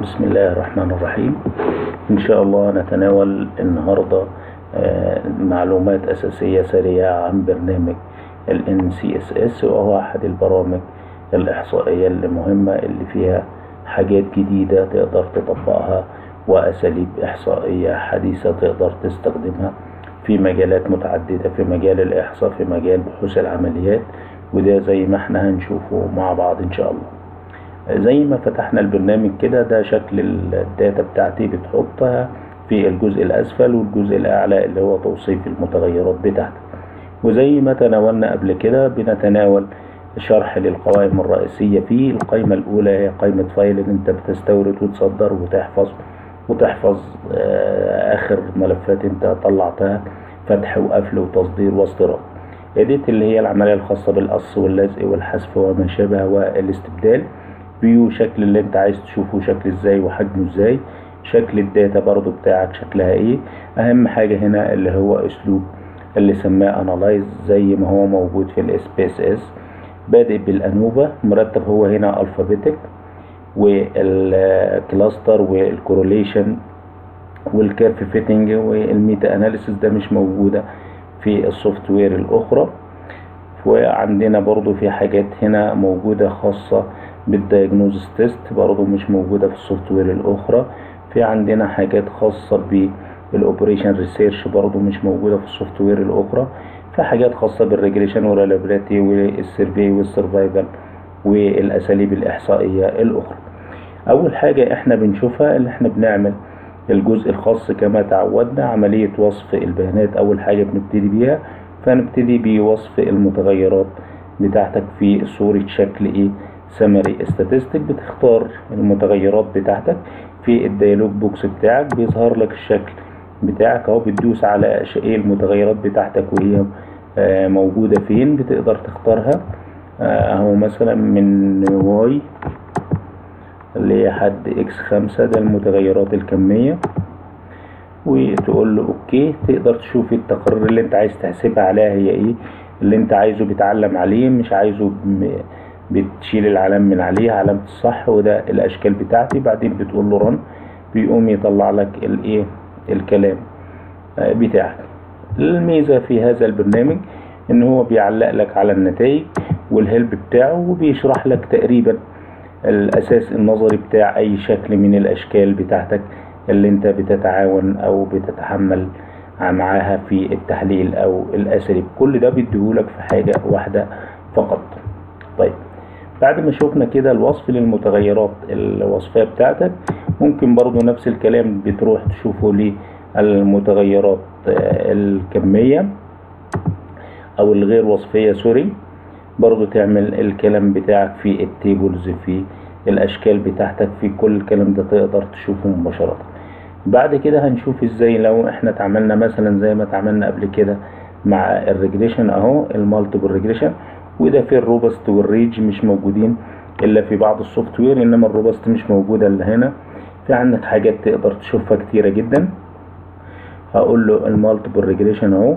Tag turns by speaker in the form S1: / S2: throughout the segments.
S1: بسم الله الرحمن الرحيم إن شاء الله نتناول النهاردة آه، معلومات أساسية سريعة عن برنامج ال NCSS وهو أحد البرامج الإحصائية المهمة اللي فيها حاجات جديدة تقدر تطبقها وأساليب إحصائية حديثة تقدر تستخدمها في مجالات متعددة في مجال الإحصاء في مجال بحوث العمليات وده زي ما احنا هنشوفه مع بعض إن شاء الله زي ما فتحنا البرنامج كده ده شكل الداتا بتاعتي بتحطها في الجزء الأسفل والجزء الأعلى اللي هو توصيف المتغيرات بتاعتك وزي ما تناولنا قبل كده بنتناول شرح للقوائم الرئيسية فيه القائمة الأولى هي قائمة فايل اللي أنت بتستورد وتصدر وتحفظ وتحفظ آه، آخر ملفات أنت طلعتها فتح وقفل وتصدير واستيراد إيديت اللي هي العملية الخاصة بالقص واللزق والحذف وما شابه والاستبدال فيو شكل اللي انت عايز تشوفه شكل ازاي وحجمه ازاي شكل الداتا برضو بتاعك شكلها ايه اهم حاجة هنا اللي هو اسلوب اللي سماه انالايز زي ما هو موجود في الاس بي اس اس بادئ بالانوفا مرتب هو هنا الفابيتك والكلاستر والكوروليشن والكيرف فيتنج والميتا اناليسيس ده مش موجودة في السوفت وير الاخرى وعندنا برضو في حاجات هنا موجودة خاصة بالدياجنوزس تيست برضو مش موجودة في السوفت وير الأخرى في عندنا حاجات خاصة بالاوبريشن ريسيرش برضو مش موجودة في السوفت وير الأخرى في حاجات خاصة بالريجريشن والريلابيليتي والسيرفي والسرفايفل والأساليب الإحصائية الأخرى أول حاجة إحنا بنشوفها اللي إحنا بنعمل الجزء الخاص كما تعودنا عملية وصف البيانات أول حاجة بنبتدي بيها فنبتدي بوصف المتغيرات بتاعتك في صورة شكل إيه سمري استاتستيك بتختار المتغيرات بتاعتك في الديالوج بوكس بتاعك بيظهر لك الشكل بتاعك اهو بتدوس على ايه المتغيرات بتاعتك وهي آه موجودة فين بتقدر تختارها اهو مثلا من واي اللي هي حد اكس خمسة ده المتغيرات الكمية وتقول له اوكي تقدر تشوف التقرير اللي انت عايز تحسبها عليها هي ايه اللي انت عايزه بيتعلم عليه مش عايزه بتشيل العلم من عليه علامة الصح وده الأشكال بتاعتي بعدين بتقول له رن بيقوم يطلع لك الايه الكلام بتاعك الميزة في هذا البرنامج ان هو بيعلق لك على النتائج والهلب بتاعه وبيشرح لك تقريبا الأساس النظري بتاع أي شكل من الأشكال بتاعتك اللي انت بتتعاون أو بتتحمل معاها في التحليل أو الأساليب كل ده بيديهولك في حاجة واحدة فقط طيب بعد ما شفنا كده الوصف للمتغيرات الوصفية بتاعتك ممكن برضو نفس الكلام بتروح تشوفه للمتغيرات الكمية او الغير وصفية سوري برضو تعمل الكلام بتاعك في التيبلز في الاشكال بتاعتك في كل الكلام ده تقدر تشوفه مباشرة بعد كده هنشوف ازاي لو احنا اتعاملنا مثلا زي ما اتعاملنا قبل كده مع الريجريشن اهو المالتيبل ريجريشن وده في الروبست والريج مش موجودين الا في بعض السوفت وير انما الروبست مش موجوده الا هنا في عندك حاجات تقدر تشوفها كتيره جدا هقول له المالتيبل ريجريشن اهو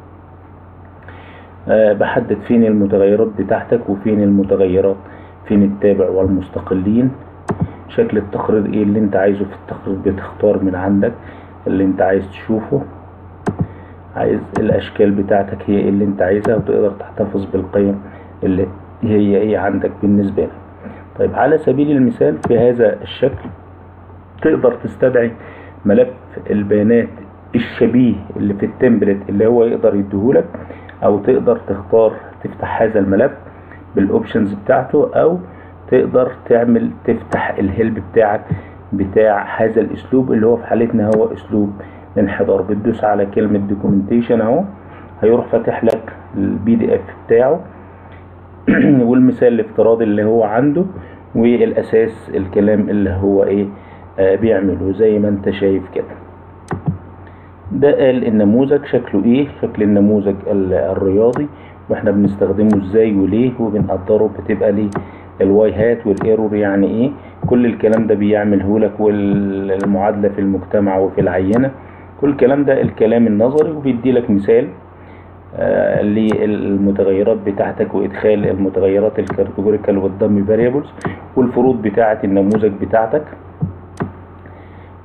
S1: أه بحدد فين المتغيرات بتاعتك وفين المتغيرات فين التابع والمستقلين شكل التقرير ايه اللي انت عايزه في التقرير بتختار من عندك اللي انت عايز تشوفه عايز الاشكال بتاعتك هي ايه اللي انت عايزها وتقدر تحتفظ بالقيم اللي هي ايه عندك بالنسبة لك طيب على سبيل المثال في هذا الشكل تقدر تستدعي ملف البيانات الشبيه اللي في التمبلت اللي هو يقدر يديهولك او تقدر تختار تفتح هذا الملف بالاوبشنز بتاعته او تقدر تعمل تفتح الهلب بتاعك بتاع هذا الاسلوب اللي هو في حالتنا هو اسلوب انحدار بتدوس على كلمة دوكيومنتيشن اهو هيروح فاتح لك البي دي اف بتاعه والمثال الافتراضي اللي هو عنده والاساس الكلام اللي هو ايه آه بيعمله زي ما انت شايف كده ده قال النموذج شكله ايه شكل النموذج الرياضي واحنا بنستخدمه ازاي وليه وبنقدره بتبقى ليه الواي هات والايرور يعني ايه كل الكلام ده بيعمله لك والمعادلة في المجتمع وفي العينة كل الكلام ده الكلام النظري وبيدي لك مثال آه للمتغيرات بتاعتك وادخال المتغيرات الكاتيجوريكال والدم فاريبلز والفروض بتاعه النموذج بتاعتك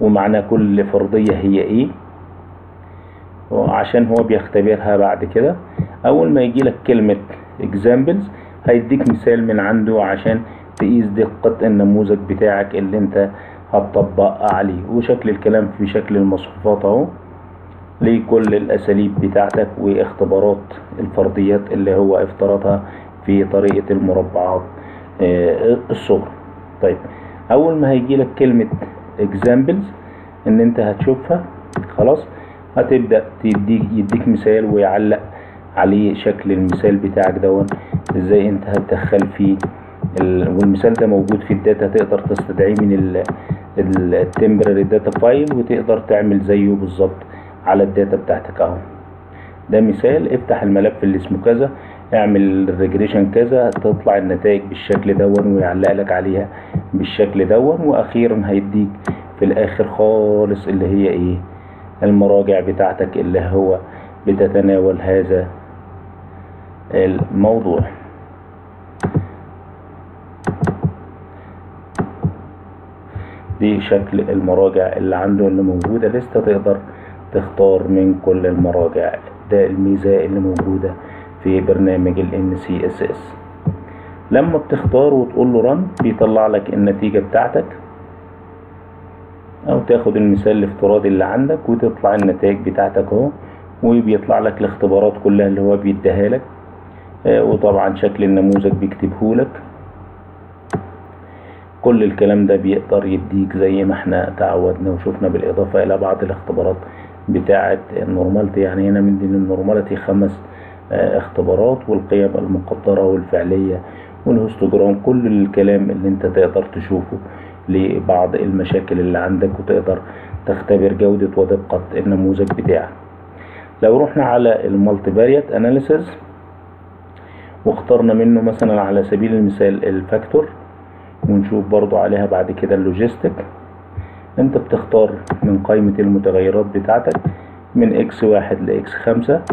S1: ومعنى كل فرضية هي ايه عشان هو بيختبرها بعد كده اول ما يجي لك كلمة examples هيديك مثال من عنده عشان تقيس دقة النموذج بتاعك اللي انت هتطبق عليه وشكل الكلام في شكل المصفوفات اهو لكل الاساليب بتاعتك واختبارات الفرضيات اللي هو افترضها في طريقة المربعات الصغر طيب اول ما هيجي لك كلمة examples ان انت هتشوفها خلاص هتبدأ تديك يديك مثال ويعلق عليه شكل المثال بتاعك دون ازاي انت هتدخل فيه والمثال ده موجود في الداتا تقدر تستدعيه من التمبرري داتا فايل وتقدر تعمل زيه بالظبط على الداتا بتاعتك اهو ده مثال افتح الملف اللي اسمه كذا اعمل الريجريشن كذا تطلع النتائج بالشكل دون ويعلق لك عليها بالشكل دون واخيرا هيديك في الاخر خالص اللي هي ايه المراجع بتاعتك اللي هو بتتناول هذا الموضوع دي شكل المراجع اللي عنده اللي موجودة لسه تقدر تختار من كل المراجع ده الميزة اللي موجودة في برنامج ال NCSS لما بتختار وتقول له رن بيطلع لك النتيجة بتاعتك او تاخد المثال الافتراضي اللي عندك وتطلع النتائج بتاعتك اهو وبيطلع لك الاختبارات كلها اللي هو بيديها لك آه وطبعا شكل النموذج بيكتبه لك كل الكلام ده بيقدر يديك زي ما احنا تعودنا وشفنا بالاضافة الى بعض الاختبارات بتاعة النورمالتي يعني هنا من دين النورمالتي خمس اه اختبارات والقيم المقدرة والفعلية والهستوجرام كل الكلام اللي انت تقدر تشوفه لبعض المشاكل اللي عندك وتقدر تختبر جودة ودقة النموذج بتاعك لو رحنا على المالتي فاريت اناليسيز واخترنا منه مثلا على سبيل المثال الفاكتور ونشوف برضو عليها بعد كده اللوجيستيك انت بتختار من قائمة المتغيرات بتاعتك من اكس واحد لاكس خمسة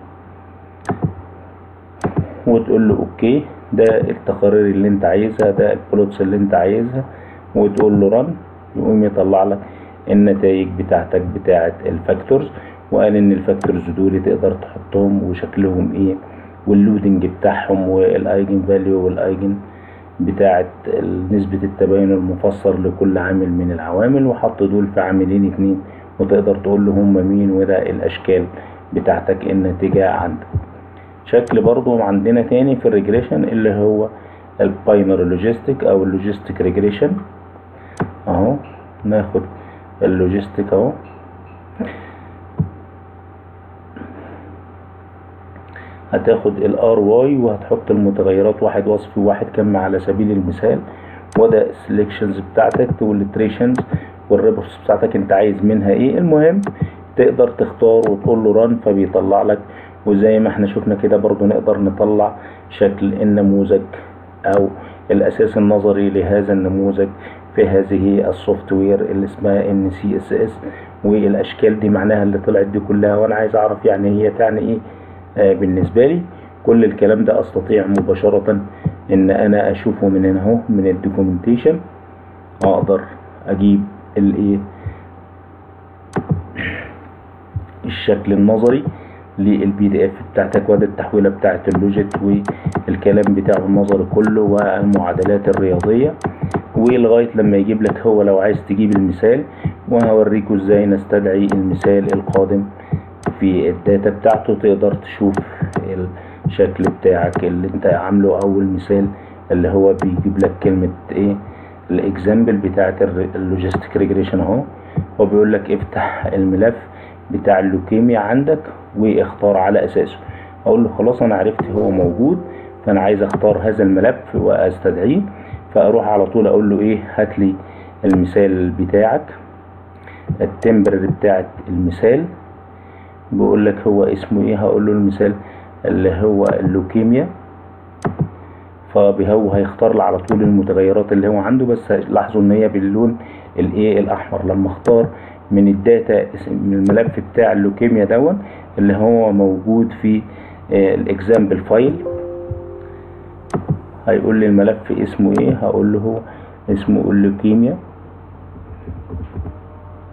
S1: وتقول له اوكي ده التقارير اللي انت عايزها ده البلوتس اللي انت عايزها وتقول له رن يقوم يطلع لك النتائج بتاعتك بتاعت الفاكتورز وقال ان الفاكتورز دول تقدر تحطهم وشكلهم ايه واللودنج بتاعهم والايجن فاليو والايجن بتاعت نسبة التباين المفسر لكل عامل من العوامل وحط دول في عاملين اتنين وتقدر تقول له هم مين وده الاشكال بتاعتك الناتجة عندك شكل برضو عندنا تاني في الريجريشن اللي هو الباينر لوجيستيك او اللوجيستيك ريجريشن اهو ناخد اللوجيستيك اهو هتاخد الار واي وهتحط المتغيرات واحد وصفي وواحد كم على سبيل المثال وده السلكشنز بتاعتك والتريشنز والريبورتس بتاعتك انت عايز منها ايه المهم تقدر تختار وتقول له ران فبيطلع لك وزي ما احنا شفنا كده برضو نقدر نطلع شكل النموذج او الاساس النظري لهذا النموذج في هذه السوفت وير اللي اسمها ان سي اس اس والاشكال دي معناها اللي طلعت دي كلها وانا عايز اعرف يعني هي تعني ايه آه بالنسبة لي كل الكلام ده استطيع مباشرة ان انا اشوفه من هنا اهو من الدوكيومنتيشن اقدر اجيب الايه الشكل النظري للبي دي اف بتاعتك وده التحويله بتاعت اللوجيت والكلام بتاعه النظري كله والمعادلات الرياضيه ولغايه لما يجيب لك هو لو عايز تجيب المثال وهوريكم ازاي نستدعي المثال القادم في الداتا بتاعته تقدر تشوف الشكل بتاعك اللي انت عامله اول مثال اللي هو بيجيب لك كلمه ايه الاكزامبل بتاعت اللوجيستيك ريجريشن اهو هو بيقول لك افتح الملف بتاع اللوكيميا عندك واختار على اساسه اقول له خلاص انا عرفت هو موجود فانا عايز اختار هذا الملف واستدعيه فاروح على طول اقول له ايه هات لي المثال بتاعك التمبرر بتاعت المثال بيقول لك هو اسمه ايه هقول له المثال اللي هو اللوكيميا فهو هيختار لي على طول المتغيرات اللي هو عنده بس لاحظوا ان هي باللون الايه الاحمر لما اختار من الداتا من الملف بتاع اللوكيميا دون اللي هو موجود في الاكزامبل فايل هيقول لي الملف اسمه ايه هقول له اسمه اللوكيميا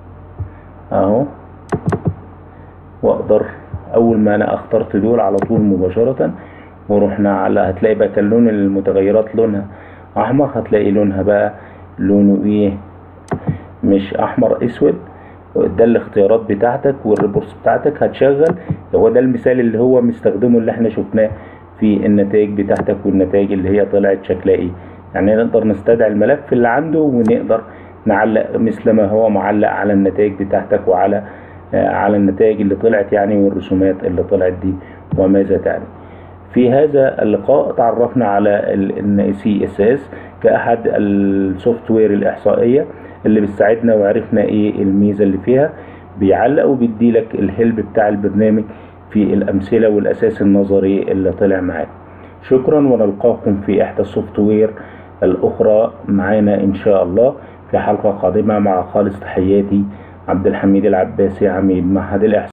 S1: اقدر اول ما انا اخترت دول على طول مباشرة ورحنا على هتلاقي بقى كان لون المتغيرات لونها احمر هتلاقي لونها بقى لونه ايه مش احمر اسود ده الاختيارات بتاعتك والريبورتس بتاعتك هتشغل هو ده المثال اللي هو مستخدمه اللي احنا شفناه في النتائج بتاعتك والنتائج اللي هي طلعت شكلها ايه يعني نقدر نستدعي الملف اللي عنده ونقدر نعلق مثل ما هو معلق على النتائج بتاعتك وعلى آه على النتائج اللي طلعت يعني والرسومات اللي طلعت دي وماذا تعني في هذا اللقاء تعرفنا على ال سي اس اس كأحد السوفت وير الإحصائية اللي بتساعدنا وعرفنا ايه الميزة اللي فيها بيعلق وبيدي لك الهلب بتاع البرنامج في الأمثلة والأساس النظري اللي طلع معاك شكرا ونلقاكم في إحدى السوفت وير الأخرى معانا إن شاء الله في حلقة قادمة مع خالص تحياتي عبد الحميد العباسي عميد معهد الإحصاء